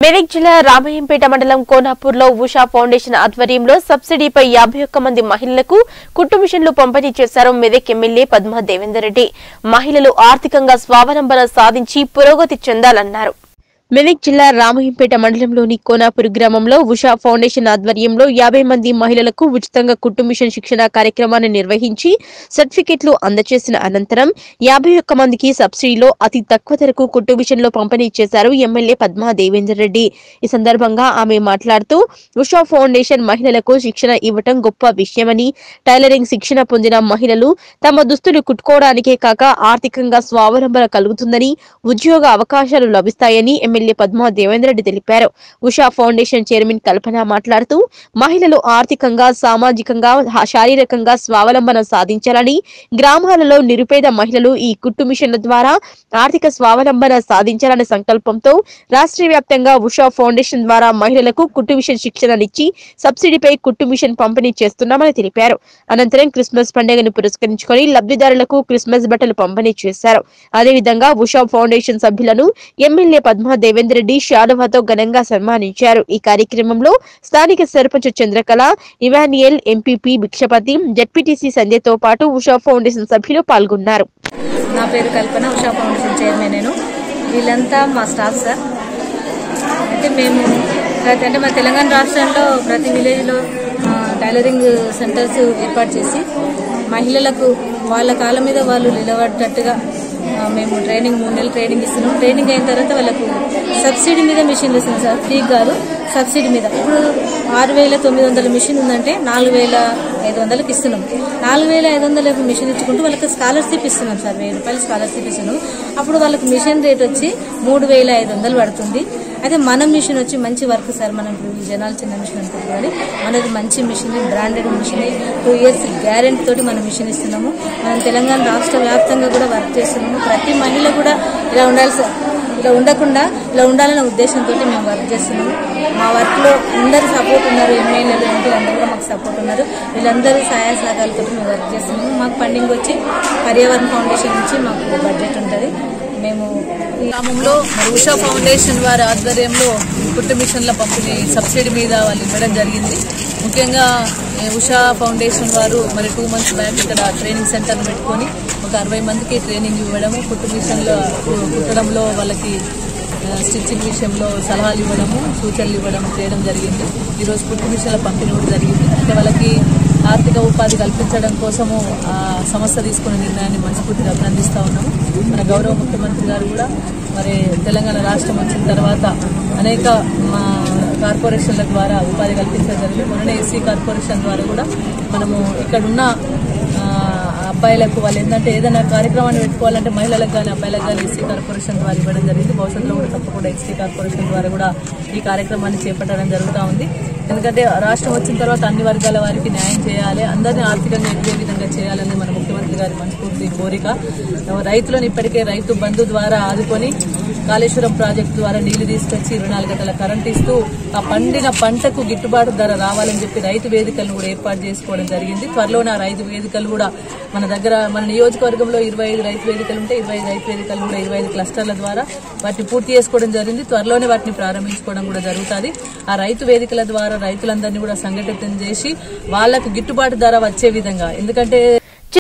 మెదక్ జిల్లా రామయ్యంపేట మండలం కోనాపూర్లో ఉషా ఫౌండేషన్ ఆధ్వర్యంలో సబ్సిడీపై యాభై ఒక్క మంది మహిళలకు కుట్టు మిషన్లు పంపిణీ చేశారు మెదక్ ఎమ్మెల్యే పద్మా దేవేందర్ రెడ్డి మహిళలు ఆర్థికంగా స్వావలంబన సాధించి పురోగతి చెందాలన్నారు మెదక్ జిల్లా రామయ్యంపేట మండలంలోని కోనాపూర్ గ్రామంలో ఉషా ఫౌండేషన్ ఆధ్వర్యంలో యాభై మంది మహిళలకు ఉచితంగా కుట్టు మిషన్ శిక్షణ కార్యక్రమాన్ని నిర్వహించి సర్టిఫికెట్లు అందజేసిన అనంతరం యాభై ఒక్క మందికి సబ్సిడీలో అతి తక్కువ ధరకు కుట్టు మిషన్లు పంపిణీ చేశారు ఎమ్మెల్యే పద్మా దేవేందర్ రెడ్డి ఈ సందర్భంగా ఆమె మాట్లాడుతూ ఉషా ఫౌండేషన్ మహిళలకు శిక్షణ ఇవ్వటం గొప్ప విషయమని టైలరింగ్ శిక్షణ పొందిన మహిళలు తమ దుస్తులు కుట్టుకోవడానికే కాక ఆర్థికంగా స్వావలంబన కలుగుతుందని ఉద్యోగ అవకాశాలు లభిస్తాయని ఎమ్మెల్యే పద్మా దేవేందర్ రెడ్డి తెలిపారు ఉషా ఫౌండేషన్ చైర్మన్ కల్పన మాట్లాడుతూ మహిళలు ఆర్థికంగా సామాజికంగా హ- శారీరకంగా స్వావలంబన సాధించాలని గ్రామాలలో నిరుపేద మహిళలు ఈ కుట్టు మిషన్ల ద్వారా ఆర్థిక స్వావలంబన సాధించాలనే సంకల్పంతో రాష్ట్ర వ్యాప్తంగా ఉషా ఫౌండేషన్ ద్వారా మహిళలకు కుట్టు మిషన్ శిక్షణనిచ్చి సబ్సిడీపై కుట్టు మిషన్ పంపిణీ చేస్తున్నామని తెలిపారు అనంతరం క్రిస్మస్ పండుగను పురస్కరించుకొని లబ్ధిదారులకు క్రిస్మస్ బట్టలు పంపిణీ చేశారు అదేవిధంగా ఉషా ఫౌండేషన్ సభ్యులను ఎమ్మెల్యే పద్మా దేవేందర్ రెడ్డి శాలువాతో ఘనంగా సన్మానించారు ఈ కార్యక్రమంలో స్థానిక సర్పంచ్ చంద్రకళ ఇవానియల్ ఎంపీపీ భిక్షపతి జడ్పీటీసీ సంధ్యతో పాటు ఉషా ఫౌండేషన్ సభ్యులు పాల్గొన్నారు నా పేరు కల్పన ఉషా ఫౌండేషన్ చైర్మన్ నేను వీళ్ళంతా మా స్టాఫ్ సార్ అయితే మేము ప్రతి అంటే మా తెలంగాణ రాష్ట్రంలో ప్రతి విలేజ్లో ఆ, టైలరింగ్ సెంటర్స్ ఏర్పాటు చేసి మహిళలకు వాళ్ళ కాళ్ళ మీద వాళ్ళు నిలబడేటట్టుగా ఆ, మేము ట్రైనింగ్ మూడు నెలలు ట్రైనింగ్ ఇస్తున్నాం ట్రైనింగ్ అయిన తర్వాత వాళ్ళకు సబ్సిడీ మీద మిషన్లు ఇస్తున్నాం సార్ ఫ్రీ కాదు సబ్సిడీ మీద ఇప్పుడు ఆరు వేల తొమ్మిది వందల మిషన్ ఉందంటే నాలుగు వేల ఐదు వందలకి ఇస్తున్నాం నాలుగు వేల ఐదు వందల మిషన్ ఇచ్చుకుంటూ వాళ్ళకి స్కాలర్షిప్ ఇస్తున్నాం సార్ వెయ్యి రూపాయలు స్కాలర్షిప్ ఇస్తున్నాం అప్పుడు వాళ్ళకి మిషన్ రేట్ వచ్చి మూడు వేల ఐదు వందలు పడుతుంది అయితే మన మిషన్ వచ్చి మంచి వర్క్ సార్ మనం ఇప్పుడు ఈ జనాలు చిన్న మిషన్ అనుకుంటారు కానీ మనది మంచి machine branded machine two years guarantee తోటి మనం మిషన్ ఇస్తున్నాము మనం తెలంగాణ రాష్ట్ర వ్యాప్తంగా కూడా వర్క్ చేస్తున్నాము ప్రతి మహిళ కూడా ఇలా ఉండాలి సార్ ఇలా ఉండకుండా ఇలా ఉండాలనే ఉద్దేశంతో మేము వర్క్ చేస్తున్నాము మా వర్క్లో అందరూ సపోర్ట్ ఉన్నారు ఎమ్మెల్యేలు ఎంపీ అందరూ కూడా మాకు సపోర్ట్ ఉన్నారు వీళ్ళందరూ సహాయ సహకారాలతో మేము వర్క్ చేస్తున్నాము మాకు ఫండింగ్ వచ్చి పర్యావరణ ఫౌండేషన్ నుంచి మాకు బడ్జెట్ ఉంటుంది మేము ఈ గ్రామంలో మరి ఉషా ఫౌండేషన్ వారి ఆధ్వర్యంలో కుట్టు మిషన్ల పంపిణీ సబ్సిడీ మీద వాళ్ళు ఇవ్వడం జరిగింది ముఖ్యంగా ఈ ఉషా ఫౌండేషన్ వారు మరి టూ మంత్స్ బ్యాక్ ఇక్కడ ట్రైనింగ్ సెంటర్ పెట్టుకొని ఒక అరవై మందికి ట్రైనింగ్ ఇవ్వడము కుట్టు మిషన్లో కు- కుట్టడంలో వాళ్ళకి ఆ, స్టిచ్చింగ్ విషయంలో సలహాలు ఇవ్వడము సూచనలు ఇవ్వడం చేయడం జరిగింది ఈరోజు కుట్టు మిషన్ల పంపిణీ కూడా జరిగింది అంటే వాళ్ళకి ఆర్థిక ఉపాధి కల్పించడం కోసము ఆ సంస్థ తీసుకున్న నిర్ణయాన్ని మనస్ఫూర్తిగా అభినందిస్తా ఉన్నాము మన గౌరవ ముఖ్యమంత్రి గారు కూడా మరి తెలంగాణ రాష్ట్రం వచ్చిన తర్వాత అనేక మా కార్పొరేషన్ల ద్వారా ఉపాధి కల్పించడం జరిగింది మొన్ననే ఎస్సీ కార్పొరేషన్ ద్వారా కూడా మనము ఇక్కడున్న ఆ, అబ్బాయిలకు వాళ్ళు ఏంటంటే ఏదైనా కార్యక్రమాన్ని పెట్టుకోవాలంటే మహిళలకు కానీ అబ్బాయిలకు కానీ ఎస్సీ కార్పొరేషన్ ద్వారా ఇవ్వడం జరిగింది భవిష్యత్తులో కూడా తప్పకుండా ఎస్సీ కార్పొరేషన్ ద్వారా కూడా ఈ కార్యక్రమాన్ని చేపట్టడం జరుగుతూ ఉంది ఎందుకంటే రాష్ట్రం వచ్చిన తర్వాత అన్ని వర్గాల వారికి న్యాయం చేయాలి అందరినీ ఆర్థికంగా ఎదిగే విధంగా చేయాలని మన ముఖ్యమంత్రి గారి మనస్ఫూర్తి కోరిక రైతులను ఇప్పటికే రైతు బంధు ద్వారా ఆదుకొని కాళేశ్వరం ప్రాజెక్టు ద్వారా నీళ్లు తీసుకొచ్చి ఇరవై నాలుగు గంటల కరెంట్ ఇస్తూ ఆ పండిన పంటకు గిట్టుబాటు ధర రావాలని చెప్పి రైతు వేదికలను కూడా ఏర్పాటు చేసుకోవడం జరిగింది త్వరలోనే ఆ రైతు వేదికలు కూడా మన దగ్గర మన నియోజకవర్గంలో ఇరవై ఐదు రైతు వేదికలు ఉంటే ఇరవై ఐదు రైతు వేదికలు కూడా ఇరవై ఐదు క్లస్టర్ల ద్వారా వాటిని పూర్తి చేసుకోవడం జరిగింది త్వరలోనే వాటిని ప్రారంభించుకోవడం కూడా జరుగుతుంది ఆ రైతు వేదికల ద్వారా రైతులందరినీ కూడా సంఘటితం చేసి వాళ్లకు గిట్టుబాటు ధర వచ్చే విధంగా ఎందుకంటే